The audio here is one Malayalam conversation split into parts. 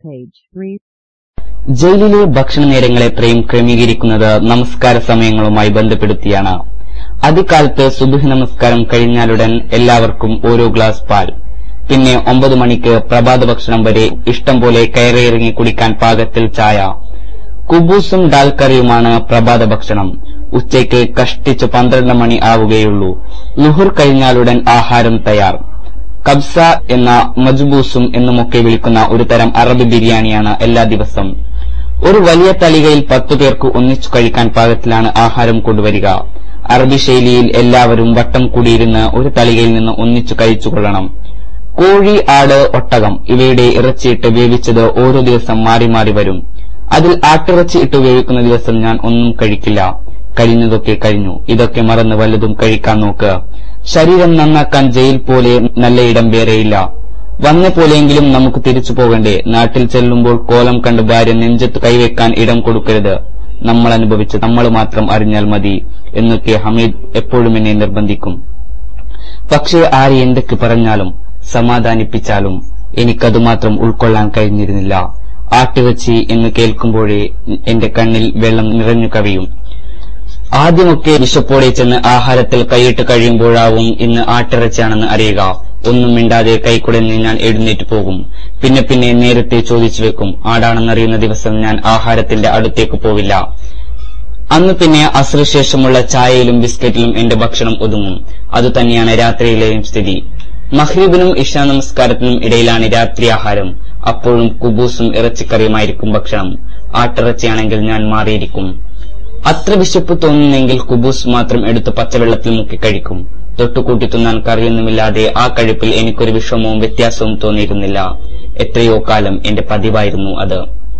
Page 3. ജയിലിലെ ഭക്ഷണ നേരങ്ങൾ എത്രയും ക്രമീകരിക്കുന്നത് നമസ്കാര സമയങ്ങളുമായി ബന്ധപ്പെടുത്തിയാണ് അതികാലത്ത് സുബഹ് നമസ്കാരം കഴിഞ്ഞാലുടൻ എല്ലാവർക്കും ഓരോ ഗ്ലാസ് പാൽ പിന്നെ ഒമ്പത് മണിക്ക് പ്രഭാത ഭക്ഷണം വരെ ഇഷ്ടം പോലെ കയറിയിറങ്ങി കുടിക്കാൻ പാകത്തിൽ ചായ കുബൂസും ഡാൽ കറിയുമാണ് പ്രഭാത ഭക്ഷണം ഉച്ചയ്ക്ക് കഷ്ടിച്ച് പന്ത്രണ്ട് മണി ആവുകയുള്ളൂ ലുഹുർ കഴിഞ്ഞാലുടൻ ആഹാരം തയ്യാർ കബ്സ എന്ന മജ്ബൂസും എന്നുമൊക്കെ വിളിക്കുന്ന ഒരു തരം അറബി ബിരിയാണിയാണ് എല്ലാ ദിവസം ഒരു വലിയ തളികയിൽ പത്തു പേർക്ക് ഒന്നിച്ചു കഴിക്കാൻ പാകത്തിലാണ് ആഹാരം കൊണ്ടുവരിക അറബി ശൈലിയിൽ എല്ലാവരും വട്ടം കൂടിയിരുന്ന് ഒരു തളികയിൽ നിന്ന് ഒന്നിച്ചു കഴിച്ചുകൊള്ളണം കോഴി ആട് ഒട്ടകം ഇവയുടെ ഇറച്ചിയിട്ട് വേവിച്ചത് ഓരോ ദിവസം മാറി മാറി വരും അതിൽ ആട്ടിറച്ചി ഇട്ട് വേവിക്കുന്ന ദിവസം ഞാൻ ഒന്നും കഴിക്കില്ല കഴിഞ്ഞതൊക്കെ കഴിഞ്ഞു ഇതൊക്കെ മറന്ന് വല്ലതും കഴിക്കാൻ നോക്ക് ശരീരം നന്നാക്കാൻ ജയിൽ പോലെ നല്ല ഇടം വേറെയില്ല വന്ന പോലെയെങ്കിലും നമുക്ക് തിരിച്ചു പോകണ്ടേ നാട്ടിൽ ചെല്ലുമ്പോൾ കോലം കണ്ട് ഭാര്യ നെഞ്ചത്ത് കൈവെക്കാൻ ഇടം കൊടുക്കരുത് നമ്മൾ അനുഭവിച്ച് നമ്മൾ മാത്രം അറിഞ്ഞാൽ മതി എന്നൊക്കെ ഹമീദ് എപ്പോഴും എന്നെ നിർബന്ധിക്കും പക്ഷേ ആര് എന്തൊക്കെ പറഞ്ഞാലും സമാധാനിപ്പിച്ചാലും എനിക്കതുമാത്രം ഉൾക്കൊള്ളാൻ കഴിഞ്ഞിരുന്നില്ല ആട്ടിറച്ചി എന്ന് കേൾക്കുമ്പോഴേ എന്റെ കണ്ണിൽ വെള്ളം നിറഞ്ഞു കവിയും ആദ്യമൊക്കെ വിശപ്പോടെ ചെന്ന് ആഹാരത്തിൽ കൈയിട്ട് കഴിയുമ്പോഴാവും ഇന്ന് ആട്ടിറച്ചിയാണെന്ന് അറിയുക ഒന്നും മിണ്ടാതെ കൈക്കുടഞ്ഞ് ഞാൻ എഴുന്നേറ്റ് പോകും പിന്നെ പിന്നെ നേരത്തെ ചോദിച്ചു വെക്കും ആടാണെന്നറിയുന്ന ദിവസം ഞാൻ ആഹാരത്തിന്റെ അടുത്തേക്ക് പോവില്ല അന്ന് പിന്നെ അസ്രശേഷമുള്ള ചായയിലും ബിസ്ക്കറ്റിലും എന്റെ ഭക്ഷണം ഒതുങ്ങും അതുതന്നെയാണ് രാത്രിയിലെയും സ്ഥിതി മഹ്രീബിനും ഇഷാ നമസ്കാരത്തിനും ഇടയിലാണ് രാത്രി ആഹാരം അപ്പോഴും കുബൂസും ഇറച്ചിക്കറിയുമായിരിക്കും ഭക്ഷണം ആട്ടിറച്ചിയാണെങ്കിൽ ഞാൻ മാറിയിരിക്കും അത്ര വിശപ്പ് തോന്നുന്നെങ്കിൽ കുബൂസ് മാത്രം എടുത്ത് പച്ചവെള്ളത്തിൽ മുക്കി കഴിക്കും തൊട്ടുകൂട്ടി തിന്നാൻ കറിയൊന്നുമില്ലാതെ ആ കഴിപ്പിൽ എനിക്കൊരു വിഷമവും വ്യത്യാസവും തോന്നിയിരുന്നില്ല എത്രയോ കാലം എന്റെ പതിവായിരുന്നു അത്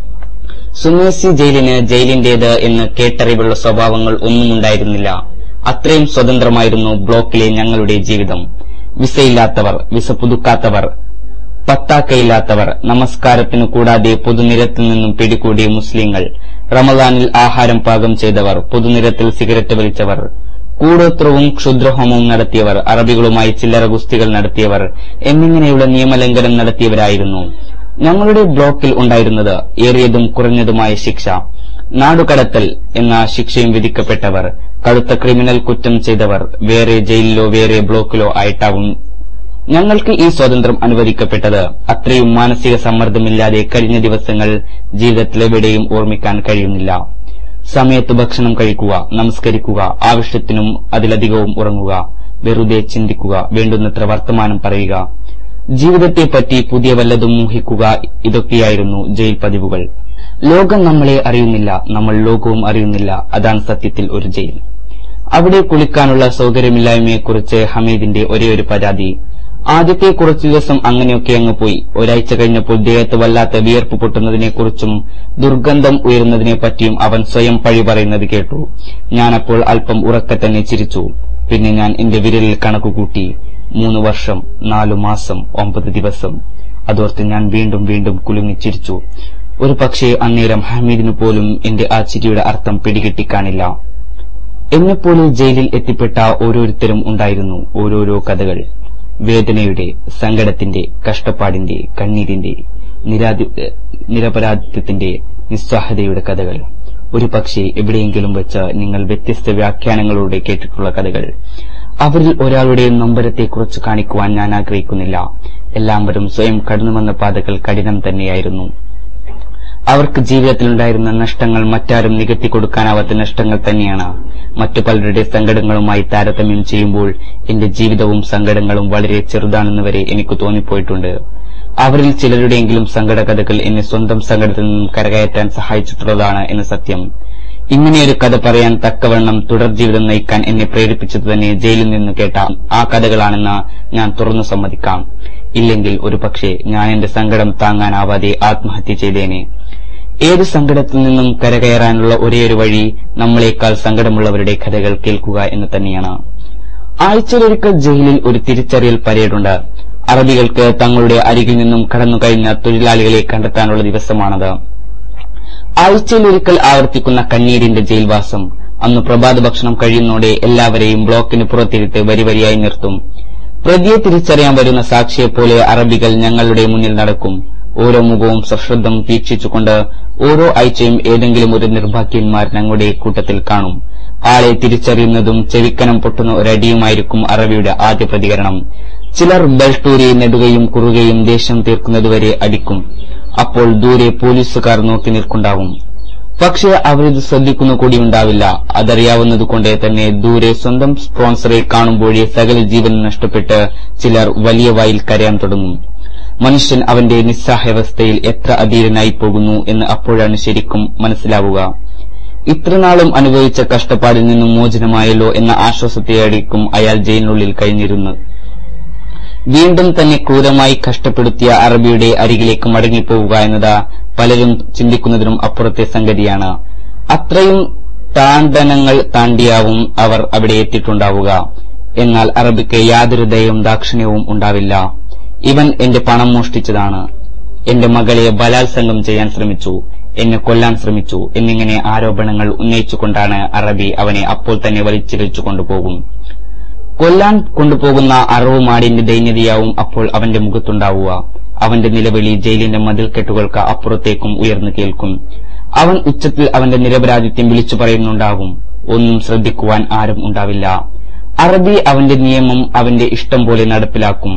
സുമേസി ജയിലിന് ജയിലിന്റേത് എന്ന് കേട്ടറിവുള്ള സ്വഭാവങ്ങൾ ഒന്നും ഉണ്ടായിരുന്നില്ല അത്രയും സ്വതന്ത്രമായിരുന്നു ബ്ലോക്കിലെ ഞങ്ങളുടെ ജീവിതം വിസയില്ലാത്തവർ വിസ പുതുക്കാത്തവർ പത്താക്കയില്ലാത്തവർ നമസ്കാരത്തിനു കൂടാതെ പൊതുനിരത്തിൽ നിന്നും പിടികൂടിയ മുസ്ലിങ്ങൾ റമദാനിൽ ആഹാരം പാകം ചെയ്തവർ പൊതുനിരത്തിൽ സിഗരറ്റ് വലിച്ചവർ കൂടോത്രവും ക്ഷുദ്രഹോമവും നടത്തിയവർ അറബികളുമായി ചില്ലറ ഗുസ്തികൾ നടത്തിയവർ എന്നിങ്ങനെയുള്ള നിയമലംഘനം നടത്തിയവരായിരുന്നു ഞങ്ങളുടെ ബ്ലോക്കിൽ ഉണ്ടായിരുന്നത് ഏറിയതും കുറഞ്ഞതുമായ ശിക്ഷ നാടുകടത്തൽ എന്ന ശിക്ഷയും വിധിക്കപ്പെട്ടവർ കടുത്ത ക്രിമിനൽ കുറ്റം ചെയ്തവർ വേറെ ജയിലിലോ വേറെ ബ്ലോക്കിലോ ആയിട്ടാവും ഞങ്ങൾക്ക് ഈ സ്വാതന്ത്ര്യം അനുവദിക്കപ്പെട്ടത് അത്രയും മാനസിക സമ്മർദ്ദമില്ലാതെ കഴിഞ്ഞ ദിവസങ്ങൾ ജീവിതത്തിലെവിടെയും ഓർമ്മിക്കാൻ കഴിയുന്നില്ല സമയത്ത് ഭക്ഷണം കഴിക്കുക നമസ്കരിക്കുക ആവശ്യത്തിനും അതിലധികവും ഉറങ്ങുക വെറുതെ ചിന്തിക്കുക വേണ്ടുന്നത്ര വർത്തമാനം പറയുക ജീവിതത്തെപ്പറ്റി പുതിയ വല്ലതും മോഹിക്കുക ഇതൊക്കെയായിരുന്നു ജയിൽ പതിവുകൾ ലോകം നമ്മളെ അറിയുന്നില്ല നമ്മൾ ലോകവും അറിയുന്നില്ല അതാണ് സത്യത്തിൽ ഒരു ജയിൽ അവിടെ കുളിക്കാനുള്ള സൗകര്യമില്ലായ്മയെക്കുറിച്ച് ഹമീദിന്റെ ഒരേയൊരു പരാതി ആദ്യത്തെ കുറച്ചു ദിവസം അങ്ങനെയൊക്കെ അങ്ങ് പോയി ഒരാഴ്ച കഴിഞ്ഞപ്പോൾ ദേഹത്ത് വല്ലാത്ത വിയർപ്പ് പൊട്ടുന്നതിനെക്കുറിച്ചും ദുർഗന്ധം ഉയരുന്നതിനെപ്പറ്റിയും അവൻ സ്വയം പഴി പറയുന്നത് കേട്ടു ഞാനപ്പോൾ അല്പം ഉറക്കെ തന്നെ ചിരിച്ചു പിന്നെ ഞാൻ എന്റെ വിരലിൽ കണക്കുകൂട്ടി മൂന്ന് വർഷം നാലു മാസം ഒമ്പത് ദിവസം അതോർത്ത് ഞാൻ വീണ്ടും വീണ്ടും കുലുങ്ങി ചിരിച്ചു ഒരു പക്ഷേ അന്നേരം ഹമീദിനു പോലും എന്റെ ആ ചിരിയുടെ അർത്ഥം പിടികിട്ടിക്കാണില്ല എന്നെപ്പോലെ ജയിലിൽ എത്തിപ്പെട്ട ഓരോരുത്തരും ഉണ്ടായിരുന്നു ഓരോരോ കഥകൾ വേദനയുടെ സങ്കടത്തിന്റെ കഷ്ടപ്പാടിന്റെ കണ്ണീരിന്റെ നിരാധി നിരപരാധിത്വത്തിന്റെ നിസ്വാഹതയുടെ കഥകൾ ഒരു പക്ഷേ എവിടെയെങ്കിലും വെച്ച് നിങ്ങൾ വ്യത്യസ്ത വ്യാഖ്യാനങ്ങളോടെ കേട്ടിട്ടുള്ള കഥകൾ അവരിൽ ഒരാളുടെ നൊമ്പരത്തെക്കുറിച്ച് കാണിക്കുവാൻ ഞാൻ ആഗ്രഹിക്കുന്നില്ല എല്ലാവരും സ്വയം കടന്നുവന്ന പാതകൾ കഠിനം തന്നെയായിരുന്നു അവർക്ക് ജീവിതത്തിലുണ്ടായിരുന്ന നഷ്ടങ്ങൾ മറ്റാരും നികത്തി കൊടുക്കാനാവാത്ത നഷ്ടങ്ങൾ തന്നെയാണ് മറ്റു പലരുടെ സങ്കടങ്ങളുമായി താരതമ്യം ചെയ്യുമ്പോൾ എന്റെ ജീവിതവും സങ്കടങ്ങളും വളരെ ചെറുതാണെന്ന് വരെ എനിക്ക് തോന്നിപ്പോയിട്ടുണ്ട് അവരിൽ ചിലരുടെയെങ്കിലും സങ്കടകഥകൾ എന്നെ സ്വന്തം സങ്കടത്തിൽ നിന്നും കരകയറ്റാൻ സഹായിച്ചിട്ടുള്ളതാണ് എന്ന് സത്യം ഇങ്ങനെയൊരു കഥ പറയാൻ തക്കവണ്ണം തുടർ ജീവിതം നയിക്കാൻ എന്നെ പ്രേരിപ്പിച്ചത് തന്നെ ജയിലിൽ നിന്ന് കേട്ട ആ കഥകളാണെന്ന് ഞാൻ തുറന്നു സമ്മതിക്കാം ഇല്ലെങ്കിൽ ഒരുപക്ഷെ ഞാൻ എന്റെ സങ്കടം താങ്ങാനാവാതെ ആത്മഹത്യ ചെയ്തേനെ ഏത് സങ്കടത്തിൽ നിന്നും കരകയറാനുള്ള ഒരേയൊരു വഴി നമ്മളെക്കാൾ സങ്കടമുള്ളവരുടെ കഥകൾ കേൾക്കുക എന്ന് തന്നെയാണ് ആഴ്ചയിലൊരിക്കൽ ജയിലിൽ ഒരു തിരിച്ചറിയൽ പരേഡുണ്ട് അറബികൾക്ക് തങ്ങളുടെ അരികിൽ നിന്നും കടന്നുകഴിഞ്ഞ തൊഴിലാളികളെ കണ്ടെത്താനുള്ള ദിവസമാണത് ആഴ്ചയിലൊരിക്കൽ ആവർത്തിക്കുന്ന കണ്ണീരിന്റെ ജയിൽവാസം അന്ന് പ്രഭാത ഭക്ഷണം കഴിയുന്നോടെ എല്ലാവരെയും ബ്ലോക്കിന് പുറത്തിരുത്ത് വരിവരിയായി നിർത്തും പ്രതിയെ തിരിച്ചറിയാൻ വരുന്ന സാക്ഷിയെപ്പോലെ അറബികൾ ഞങ്ങളുടെ മുന്നിൽ നടക്കും ഓരോ മുഖവും സശ്രദ്ധം വീക്ഷിച്ചുകൊണ്ട് ഓരോ ആഴ്ചയും ഏതെങ്കിലും ഒരു നിർഭാഗ്യന്മാർ ഞങ്ങളുടെ കൂട്ടത്തിൽ കാണും ആളെ തിരിച്ചറിയുന്നതും ചെവിക്കനം പൊട്ടുന്ന ഒരടിയുമായിരിക്കും അറബിയുടെ ആദ്യ പ്രതികരണം ചിലർ ബെൽട്ടൂരി നെടുകയും കുറുകയും ദേഷ്യം തീർക്കുന്നതുവരെ അടിക്കും അപ്പോൾ ദൂരെ പോലീസുകാർ നോക്കി നിൽക്കുണ്ടാവും പക്ഷേ അവരിത് ശ്രദ്ധിക്കുന്ന കൂടിയുണ്ടാവില്ല അതറിയാവുന്നതുകൊണ്ട് തന്നെ ദൂരെ സ്വന്തം സ്പോൺസറെ കാണുമ്പോഴേ സകല ജീവൻ നഷ്ടപ്പെട്ട് ചിലർ വലിയ വായിൽ കരയാൻ തുടങ്ങും മനുഷ്യൻ അവന്റെ നിസ്സഹായാവസ്ഥയിൽ എത്ര അധീരനായി പോകുന്നു എന്ന് അപ്പോഴാണ് ശരിക്കും മനസ്സിലാവുക ഇത്രനാളും അനുഭവിച്ച കഷ്ടപ്പാടിൽ നിന്നും മോചനമായല്ലോ എന്ന ആശ്വാസത്തെയായിരിക്കും അയാൾ ജയിലിനുള്ളിൽ കഴിഞ്ഞിരുന്നത് വീണ്ടും തന്നെ ക്രൂരമായി കഷ്ടപ്പെടുത്തിയ അറബിയുടെ അരികിലേക്ക് മടങ്ങിപ്പോവുക എന്നത് പലരും ചിന്തിക്കുന്നതിനും അപ്പുറത്തെ സംഗതിയാണ് അത്രയും താണ്ഡനങ്ങൾ താണ്ടിയാവും അവർ അവിടെ എത്തിയിട്ടുണ്ടാവുക എന്നാൽ അറബിക്ക് യാതൊരു ദയവും ദാക്ഷിണ്യവും ഉണ്ടാവില്ല ഇവൻ എന്റെ പണം മോഷ്ടിച്ചതാണ് എന്റെ മകളെ ബലാത്സംഗം ചെയ്യാൻ ശ്രമിച്ചു എന്നെ കൊല്ലാൻ ശ്രമിച്ചു എന്നിങ്ങനെ ആരോപണങ്ങൾ ഉന്നയിച്ചുകൊണ്ടാണ് അറബി അവനെ അപ്പോൾ തന്നെ വലിച്ചിരിച്ചു കൊണ്ടുപോകും കൊല്ലാൻ കൊണ്ടുപോകുന്ന അറവുമാടിന്റെ ദൈന്യതയാവും അപ്പോൾ അവന്റെ മുഖത്തുണ്ടാവുക അവന്റെ നിലവിളി ജയിലിന്റെ മതിൽക്കെട്ടുകൾക്ക് അപ്പുറത്തേക്കും ഉയർന്നു കേൾക്കും അവൻ ഉച്ചത്തിൽ അവന്റെ നിരപരാധിത്യം വിളിച്ചു പറയുന്നുണ്ടാകും ഒന്നും ശ്രദ്ധിക്കുവാൻ ആരും ഉണ്ടാവില്ല അറബി അവന്റെ നിയമം അവന്റെ ഇഷ്ടം പോലെ നടപ്പിലാക്കും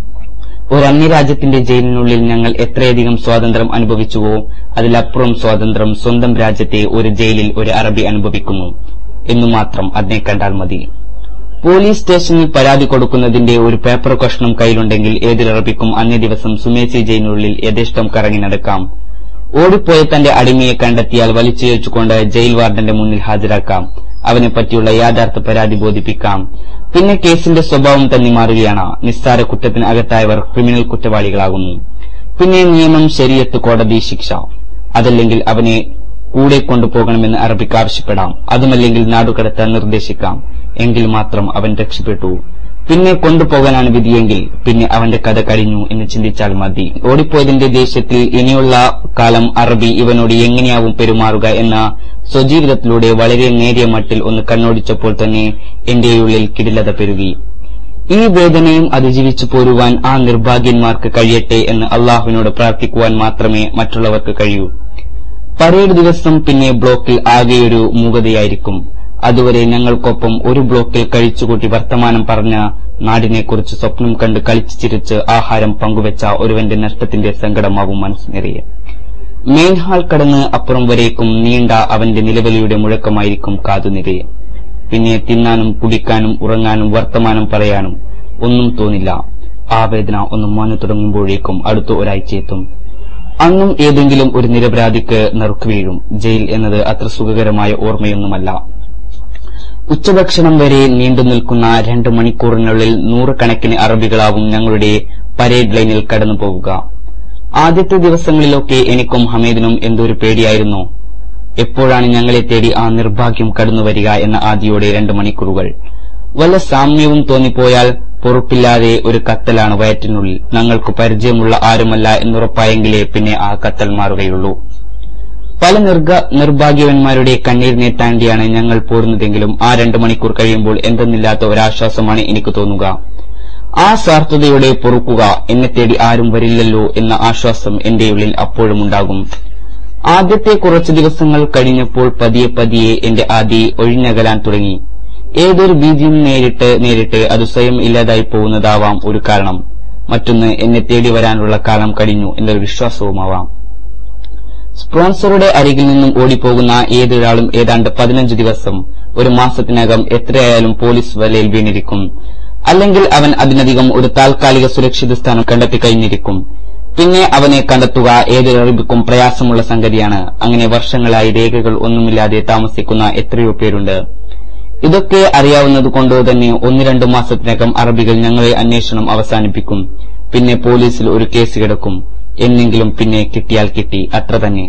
ഒരു അന്യരാജ്യത്തിന്റെ ജയിലിനുള്ളിൽ ഞങ്ങൾ എത്രയധികം സ്വാതന്ത്ര്യം അനുഭവിച്ചുവോ അതിലപ്പുറം സ്വാതന്ത്ര്യം സ്വന്തം രാജ്യത്തെ ഒരു ജയിലിൽ ഒരു അറബി അനുഭവിക്കുന്നു എന്നു മാത്രം അതിനെ കണ്ടാൽ മതി പോലീസ് സ്റ്റേഷനിൽ പരാതി കൊടുക്കുന്നതിന്റെ ഒരു പേപ്പർ കഷ്ണം കയ്യിലുണ്ടെങ്കിൽ ഏതൊരറബിക്കും അന്നേ ദിവസം സുമേസി ജയിലിനുള്ളിൽ യഥേഷ്ടം കറങ്ങി നടക്കാം ഓടിപ്പോയ തന്റെ അടിമയെ കണ്ടെത്തിയാൽ വലിച്ചിഴച്ചുകൊണ്ട് ജയിൽ വാർഡന്റെ മുന്നിൽ ഹാജരാക്കാം അവനെ പറ്റിയുള്ള യാഥാർത്ഥ പരാതി ബോധിപ്പിക്കാം പിന്നെ കേസിന്റെ സ്വഭാവം തന്നെ മാറുകയാണ് നിസ്സാര കുറ്റത്തിന് അകത്തായവർ ക്രിമിനൽ കുറ്റവാളികളാകുന്നു പിന്നെ നിയമം ശരിയത്ത് കോടതി ശിക്ഷ അതല്ലെങ്കിൽ അവനെ കൂടെ കൊണ്ടുപോകണമെന്ന് അറബിക്ക് ആവശ്യപ്പെടാം അതുമല്ലെങ്കിൽ നാടുകടത്താൻ നിർദ്ദേശിക്കാം എങ്കിൽ മാത്രം അവൻ രക്ഷപ്പെട്ടു പിന്നെ കൊണ്ടുപോകാനാണ് വിധിയെങ്കിൽ പിന്നെ അവന്റെ കഥ കഴിഞ്ഞു എന്ന് ചിന്തിച്ചാൽ മതി ഓടിപ്പോയതിന്റെ ദേഷ്യത്തിൽ ഇനിയുള്ള കാലം അറബി ഇവനോട് എങ്ങനെയാവും പെരുമാറുക എന്ന സ്വജീവിതത്തിലൂടെ വളരെ നേരിയ മട്ടിൽ ഒന്ന് കണ്ണോടിച്ചപ്പോൾ തന്നെ എന്റെ ഉള്ളിൽ കിടിലത പെരുകി ഈ വേദനയും അതിജീവിച്ചു പോരുവാൻ ആ നിർഭാഗ്യന്മാർക്ക് കഴിയട്ടെ എന്ന് അള്ളാഹുവിനോട് പ്രാർത്ഥിക്കുവാൻ മാത്രമേ മറ്റുള്ളവർക്ക് കഴിയൂ പരേഡ് ദിവസം പിന്നെ ബ്ലോക്കിൽ ആകെയൊരു മൂകതയായിരിക്കും അതുവരെ ഞങ്ങൾക്കൊപ്പം ഒരു ബ്ലോക്കിൽ കഴിച്ചുകൂട്ടി വർത്തമാനം പറഞ്ഞ നാടിനെക്കുറിച്ച് സ്വപ്നം കണ്ട് കളിച്ചു ചിരിച്ച് ആഹാരം പങ്കുവെച്ച ഒരുവന്റെ നഷ്ടത്തിന്റെ സങ്കടമാവും മനസ്സ് നിറയെ മെയിൻ ഹാൾ കടന്ന് അപ്പുറം വരേക്കും നീണ്ട അവന്റെ നിലവിളിയുടെ മുഴക്കമായിരിക്കും കാതുനിറയെ പിന്നെ തിന്നാനും കുടിക്കാനും ഉറങ്ങാനും വർത്തമാനം പറയാനും ഒന്നും തോന്നില്ല ആ വേദന ഒന്ന് മാഞ്ഞു തുടങ്ങുമ്പോഴേക്കും അടുത്ത ഒരാഴ്ചയെത്തും അന്നും ഏതെങ്കിലും ഒരു നിരപരാധിക്ക് നറുക്കു വീഴും ജയിൽ എന്നത് അത്ര സുഖകരമായ ഓർമ്മയൊന്നുമല്ല ഉച്ചഭക്ഷണം വരെ നീണ്ടു നിൽക്കുന്ന രണ്ട് മണിക്കൂറിനുള്ളിൽ നൂറുകണക്കിന് അറബികളാവും ഞങ്ങളുടെ പരേഡ് ലൈനിൽ കടന്നു പോവുക ആദ്യത്തെ ദിവസങ്ങളിലൊക്കെ എനിക്കും ഹമീദിനും എന്തൊരു പേടിയായിരുന്നു എപ്പോഴാണ് ഞങ്ങളെ തേടി ആ നിർഭാഗ്യം കടന്നുവരിക എന്ന ആദിയോടെ രണ്ട് മണിക്കൂറുകൾ വല്ല സാമ്യവും തോന്നിപ്പോയാൽ പൊറുപ്പില്ലാതെ ഒരു കത്തലാണ് വയറ്റിനുള്ളിൽ ഞങ്ങൾക്ക് പരിചയമുള്ള ആരുമല്ല എന്നുറപ്പായെങ്കിലേ പിന്നെ ആ കത്തൽ മാറുകയുള്ളൂ പല നിർഗ നിർഭാഗ്യവന്മാരുടെ കണ്ണീരിനെ താണ്ടിയാണ് ഞങ്ങൾ പോരുന്നതെങ്കിലും ആ രണ്ടു മണിക്കൂർ കഴിയുമ്പോൾ എന്തെന്നില്ലാത്ത ഒരാശ്വാസമാണ് എനിക്ക് തോന്നുക ആ സ്വാർത്ഥതയോടെ പൊറുക്കുക എന്നെ തേടി ആരും വരില്ലല്ലോ എന്ന ആശ്വാസം എന്റെ ഉള്ളിൽ അപ്പോഴും ഉണ്ടാകും ആദ്യത്തെ കുറച്ചു ദിവസങ്ങൾ കഴിഞ്ഞപ്പോൾ പതിയെ പതിയെ എന്റെ ആദി ഒഴിഞ്ഞകലാൻ തുടങ്ങി ഏതൊരു ഭീതിയും നേരിട്ട് നേരിട്ട് അത് സ്വയം ഇല്ലാതായി പോകുന്നതാവാം ഒരു കാരണം മറ്റൊന്ന് എന്നെ തേടി വരാനുള്ള കാലം കഴിഞ്ഞു എന്നൊരു വിശ്വാസവുമാവാം സ്പോൺസറുടെ അരികിൽ നിന്നും ഓടിപ്പോകുന്ന ഏതൊരാളും ഏതാണ്ട് പതിനഞ്ച് ദിവസം ഒരു മാസത്തിനകം എത്രയായാലും പോലീസ് വലയിൽ വീണിരിക്കും അല്ലെങ്കിൽ അവൻ അതിനധികം ഒരു താൽക്കാലിക സുരക്ഷിത സ്ഥാനം കണ്ടെത്തിക്കഴിഞ്ഞിരിക്കും പിന്നെ അവനെ കണ്ടെത്തുക ഏതൊരു അറബിക്കും പ്രയാസമുള്ള സംഗതിയാണ് അങ്ങനെ വർഷങ്ങളായി രേഖകൾ ഒന്നുമില്ലാതെ താമസിക്കുന്ന എത്രയോ പേരുണ്ട് ഇതൊക്കെ അറിയാവുന്നതുകൊണ്ട് തന്നെ ഒന്ന് രണ്ടു മാസത്തിനകം അറബികൾ ഞങ്ങളെ അന്വേഷണം അവസാനിപ്പിക്കും പിന്നെ പോലീസിൽ ഒരു കേസ് കിടക്കും എന്നെങ്കിലും പിന്നെ കിട്ടിയാൽ കിട്ടി അത്ര തന്നെ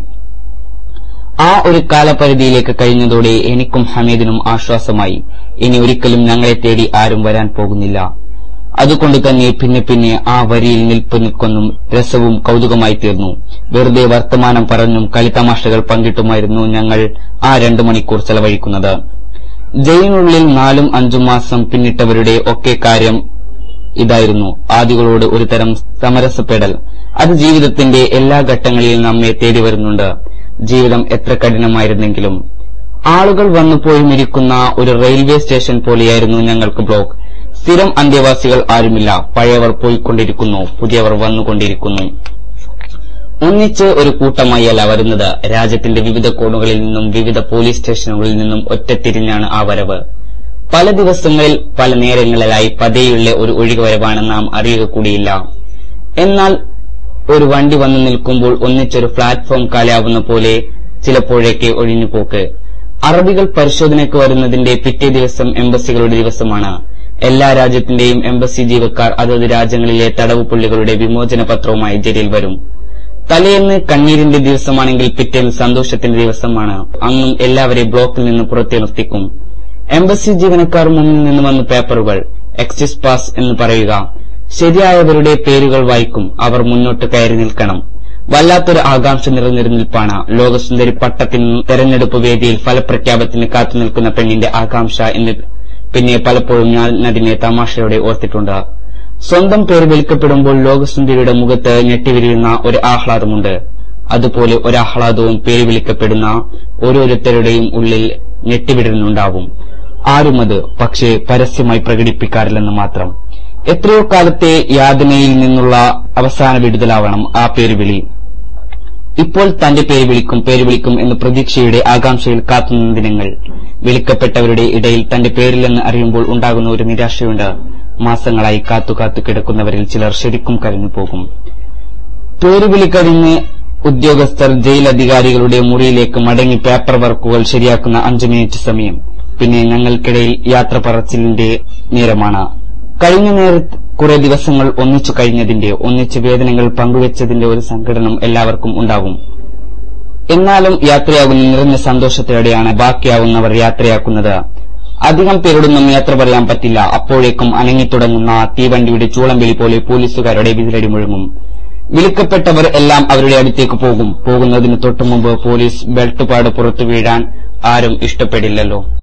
ആ ഒരു കാലപരിധിയിലേക്ക് കഴിഞ്ഞതോടെ എനിക്കും ഹമീദിനും ആശ്വാസമായി ഇനി ഒരിക്കലും ഞങ്ങളെ തേടി ആരും വരാൻ പോകുന്നില്ല അതുകൊണ്ട് തന്നെ പിന്നെ പിന്നെ ആ വരിയിൽ നിൽപ്പ് നിൽക്കൊന്നും രസവും കൌതുകമായി തീർന്നു വെറുതെ വർത്തമാനം പറഞ്ഞും കളിത്തമാശകൾ പങ്കിട്ടുമായിരുന്നു ഞങ്ങൾ ആ രണ്ടു മണിക്കൂർ ചെലവഴിക്കുന്നത് ജയിലിനുള്ളിൽ നാലും അഞ്ചും മാസം പിന്നിട്ടവരുടെ ഒക്കെ കാര്യം ഇതായിരുന്നു ആദികളോട് ഒരു തരം സമരസപ്പെടൽ അത് ജീവിതത്തിന്റെ എല്ലാ ഘട്ടങ്ങളിലും നമ്മെ തേടി വരുന്നുണ്ട് ജീവിതം എത്ര കഠിനമായിരുന്നെങ്കിലും ആളുകൾ വന്നുപോയി ഇരിക്കുന്ന ഒരു റെയിൽവേ സ്റ്റേഷൻ പോലെയായിരുന്നു ഞങ്ങൾക്ക് ബ്ലോക്ക് സ്ഥിരം അന്തേവാസികൾ ആരുമില്ല പഴയവർ പോയിക്കൊണ്ടിരിക്കുന്നു പുതിയവർ വന്നുകൊണ്ടിരിക്കുന്നു ഒന്നിച്ച് ഒരു കൂട്ടമായല്ല വരുന്നത് രാജ്യത്തിന്റെ വിവിധ കോണുകളിൽ നിന്നും വിവിധ പോലീസ് സ്റ്റേഷനുകളിൽ നിന്നും ഒറ്റത്തിരിഞ്ഞാണ് ആ വരവ് പല ദിവസങ്ങളിൽ പല നേരങ്ങളിലായി പതയുള്ള ഒരു ഒഴുകുവരവാണ് നാം അറിയുക കൂടിയില്ല എന്നാൽ ഒരു വണ്ടി വന്നു നിൽക്കുമ്പോൾ ഒന്നിച്ചൊരു പ്ലാറ്റ്ഫോം കാലാവുന്ന പോലെ ചിലപ്പോഴേക്ക് ഒഴിഞ്ഞുപോക്ക് അറബികൾ പരിശോധനയ്ക്ക് വരുന്നതിന്റെ പിറ്റേ ദിവസം എംബസികളുടെ ദിവസമാണ് എല്ലാ രാജ്യത്തിന്റെയും എംബസി ജീവക്കാർ അതത് രാജ്യങ്ങളിലെ തടവ് പുള്ളികളുടെ വിമോചന പത്രവുമായി ജയിലിൽ വരും തലേന്ന് കണ്ണീരിന്റെ ദിവസമാണെങ്കിൽ പിറ്റേന്ന് സന്തോഷത്തിന്റെ ദിവസമാണ് അന്നും എല്ലാവരെയും ബ്ലോക്കിൽ നിന്ന് പുറത്തു നിർത്തിക്കും എംബസി ജീവനക്കാർ മുന്നിൽ നിന്ന് വന്ന പേപ്പറുകൾ എക്സിസ് പാസ് എന്ന് പറയുക ശരിയായവരുടെ പേരുകൾ വായിക്കും അവർ മുന്നോട്ട് കയറി നിൽക്കണം വല്ലാത്തൊരു ആകാംക്ഷ നിറഞ്ഞൊരു നിൽപ്പാണ് ലോകസുന്ദരി പട്ടത്തിന് തെരഞ്ഞെടുപ്പ് വേദിയിൽ ഫലപ്രഖ്യാപനത്തിന് കാത്തുനിൽക്കുന്ന പെണ്ണിന്റെ ആകാംക്ഷ എന്ന് പിന്നെ പലപ്പോഴും ഞാൻ അതിനെ തമാശയോടെ ഓർത്തിട്ടുണ്ട് സ്വന്തം പേര് വിളിക്കപ്പെടുമ്പോൾ ലോകസുന്ദരിയുടെ മുഖത്ത് ഞെട്ടിവിരിയുന്ന ഒരു ആഹ്ലാദമുണ്ട് അതുപോലെ ഒരാഹ്ലാദവും പേര് വിളിക്കപ്പെടുന്ന ഓരോരുത്തരുടെയും ഉള്ളിൽ ഞെട്ടിവിടുന്നുണ്ടാവും ആരുമത് പക്ഷേ പരസ്യമായി പ്രകടിപ്പിക്കാറില്ലെന്ന് മാത്രം എത്രയോ കാലത്തെ യാതനയിൽ നിന്നുള്ള അവസാന വിടുതലാവണം ആ പേര് വിളി ഇപ്പോൾ തന്റെ പേര് വിളിക്കും പേര് വിളിക്കും എന്ന് പ്രതീക്ഷയുടെ ആകാംക്ഷയിൽ കാത്തുനിന്ന ദിനങ്ങൾ വിളിക്കപ്പെട്ടവരുടെ ഇടയിൽ തന്റെ പേരില്ലെന്ന് അറിയുമ്പോൾ ഉണ്ടാകുന്ന ഒരു നിരാശയുണ്ട് മാസങ്ങളായി കാത്തുകാത്തു കിടക്കുന്നവരിൽ ചിലർ ശരിക്കും കരഞ്ഞു പോകും പേര് വിളി കഴിഞ്ഞ് ഉദ്യോഗസ്ഥർ ജയിൽ അധികാരികളുടെ മുറിയിലേക്ക് മടങ്ങി പേപ്പർ വർക്കുകൾ ശരിയാക്കുന്ന അഞ്ചു മിനിറ്റ് സമയം പിന്നെ ഞങ്ങൾക്കിടയിൽ യാത്ര പറച്ചിലിന്റെ നേരമാണ് കഴിഞ്ഞ നേര കുറെ ദിവസങ്ങൾ ഒന്നിച്ചു കഴിഞ്ഞതിന്റെ ഒന്നിച്ച് വേദനകൾ പങ്കുവച്ചതിന്റെ ഒരു സംഘടനം എല്ലാവർക്കും ഉണ്ടാകും എന്നാലും യാത്രയാകുന്ന നിറഞ്ഞ സന്തോഷത്തോടെയാണ് ബാക്കിയാവുന്നവർ യാത്രയാക്കുന്നത് അധികം പേരോടൊന്നും യാത്ര പറയാൻ പറ്റില്ല അപ്പോഴേക്കും അനങ്ങിത്തുടങ്ങുന്ന തീവണ്ടിയുടെ ചൂളംവിളി പോലെ പോലീസുകാരുടെ വിതിലടി മുഴങ്ങും വിളിക്കപ്പെട്ടവർ എല്ലാം അവരുടെ അടുത്തേക്ക് പോകും പോകുന്നതിന് തൊട്ടുമുമ്പ് പോലീസ് ബെൽറ്റ് പാട് പുറത്തു വീഴാൻ ആരും ഇഷ്ടപ്പെടില്ലല്ലോ